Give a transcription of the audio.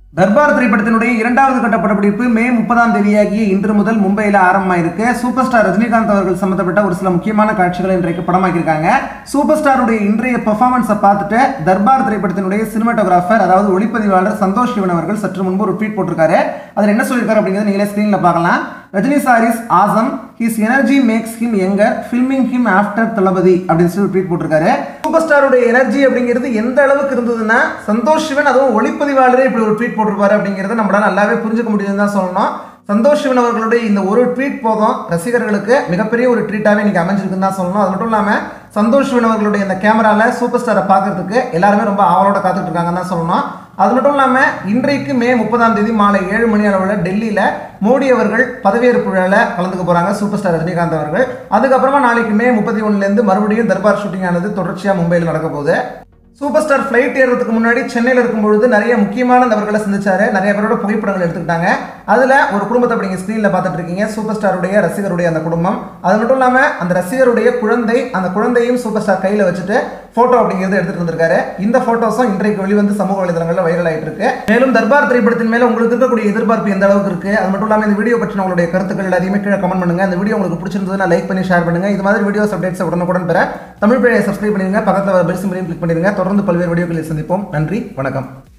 தர்பார் திரைப்படத்தினுடைய இரண்டாவது கட்ட படப்பிடிப்பு மே முப்பதாம் தேதியாகிய இன்று முதல் மும்பையில் ஆரம்பமாயிருக்கு சூப்பர் ஸ்டார் ரஜினிகாந்த் அவர்கள் சம்பந்தப்பட்ட ஒரு சில முக்கியமான காட்சிகளை இன்றைக்கு படமாக்கியிருக்காங்க சூப்பர் ஸ்டாருடைய இன்றைய பெர்ஃபார்மன்ஸை பார்த்துட்டு தர்பார் திரைப்படத்தினுடைய சினிமாட்டோகிராஃபர் அதாவது ஒளிப்பதிவாளர் சந்தோஷ் சிவன் அவர்கள் சற்று முன்பு ஒரு ட்வீட் போட்டிருக்காரு அதில் என்ன சொல்லியிருக்காரு அப்படிங்கிறத நீங்களே ஸ்க்ரீனில் பார்க்கலாம் Rajini sir is awesome his energy makes him younger filming him after Thalapathi அப்படின்னு சொல்லி ட்வீட் போட்டிருக்காரு சூப்பர் ஸ்டாருடைய எனர்ஜி அப்படிங்கிறது எந்த அளவுக்கு இருந்ததுன்னா சந்தோஷ் சிவன் அதுவும் ஒளிப்பதிவாளரே இப்படி ஒரு ட்வீட் போட்டிருப்பாரு அப்படிங்கிறத நம்மளால நல்லாவே புரிஞ்சுக்க முடியுதுன்னு தான் சொல்லணும் சந்தோஷ் சிவன் அவர்களுடைய இந்த ஒரு ட்வீட் போதும் ரசிகர்களுக்கு மிகப்பெரிய ஒரு ட்ரீட்டாகவே இன்னைக்கு அமைஞ்சிருக்குன்னு தான் சொல்லணும் அது மட்டும் இல்லாமல் சந்தோஷ் சிவன் அவர்களுடைய இந்த கேமராவில் சூப்பர் ஸ்டாரை பார்க்கறதுக்கு எல்லாருமே ரொம்ப ஆவலோட காத்துட்டு இருக்காங்கன்னு தான் சொல்லணும் அது மட்டும் இல்லாமல் இன்றைக்கு மே முப்பதாம் தேதி மாலை ஏழு மணி அளவில் டெல்லியில் மோடி அவர்கள் பதவியேற்பு விழாவில் கலந்துக்க போகிறாங்க சூப்பர் ஸ்டார் ரஜினிகாந்த் அவர்கள் அதுக்கப்புறமா நாளைக்கு மே முப்பத்தி ஒன்றுலேருந்து மறுபடியும் தர்பார் ஷூட்டிங் ஆனது தொடர்ச்சியாக மும்பையில் நடக்க போகுது சூப்பர் ஸ்டார் ஃப்ளைட் ஏறுறதுக்கு முன்னாடி சென்னையில் இருக்கும்பொழுது நிறைய முக்கியமான நபர்களை சந்திச்சாரு நிறைய பேரோட புகைப்படங்கள் எடுத்துக்கிட்டாங்க அதில் ஒரு குடும்பத்தை அப்படி நீங்கள் ஸ்க்ரீனில் பார்த்துட்டு இருக்கீங்க சூப்பர் ஸ்டாருடைய ரசிகருடைய அந்த குடும்பம் அது மட்டும் இல்லாமல் அந்த ரசிகருடைய குழந்தை அந்த குழந்தையும் சூப்பர் ஸ்டார் கையில் வச்சுட்டு ஃபோட்டோ அப்படிங்கிறது எடுத்துட்டு வந்திருக்காரு இந்த ஃபோட்டோஸும் இன்றைக்கு வெளிவந்து சமூக வலைதளங்களில் வைரல் ஆயிட்டு இருக்கு மேலும் தர்பார் திரைப்படத்தின் மேல உங்களுக்கு இருக்கக்கூடிய எதிர்பார்ப்பு எந்த அளவுக்கு இருக்கு அது மட்டும் இல்லாமல் இந்த வீடியோ பற்றின உங்களுடைய கருத்துக்கள் எல்லாத்தையுமே கீழே கமெண்ட் பண்ணுங்க இந்த வீடியோ உங்களுக்கு பிடிச்சிருந்ததுன்னா லைக் பண்ணி ஷேர் பண்ணுங்க இது மாதிரி வீடியோஸ் அப்டேட்ஸ் உடனுக்குடன் பெற தமிழ் பேழையை சப்ஸ்கிரைப் பண்ணிருங்க பக்கத்தில் பெல் சிம்பிளையும் கிளிக் பண்ணிருங்க தொடர்ந்து பல்வேறு வீடியோக்களில் சந்திப்போம் நன்றி வணக்கம்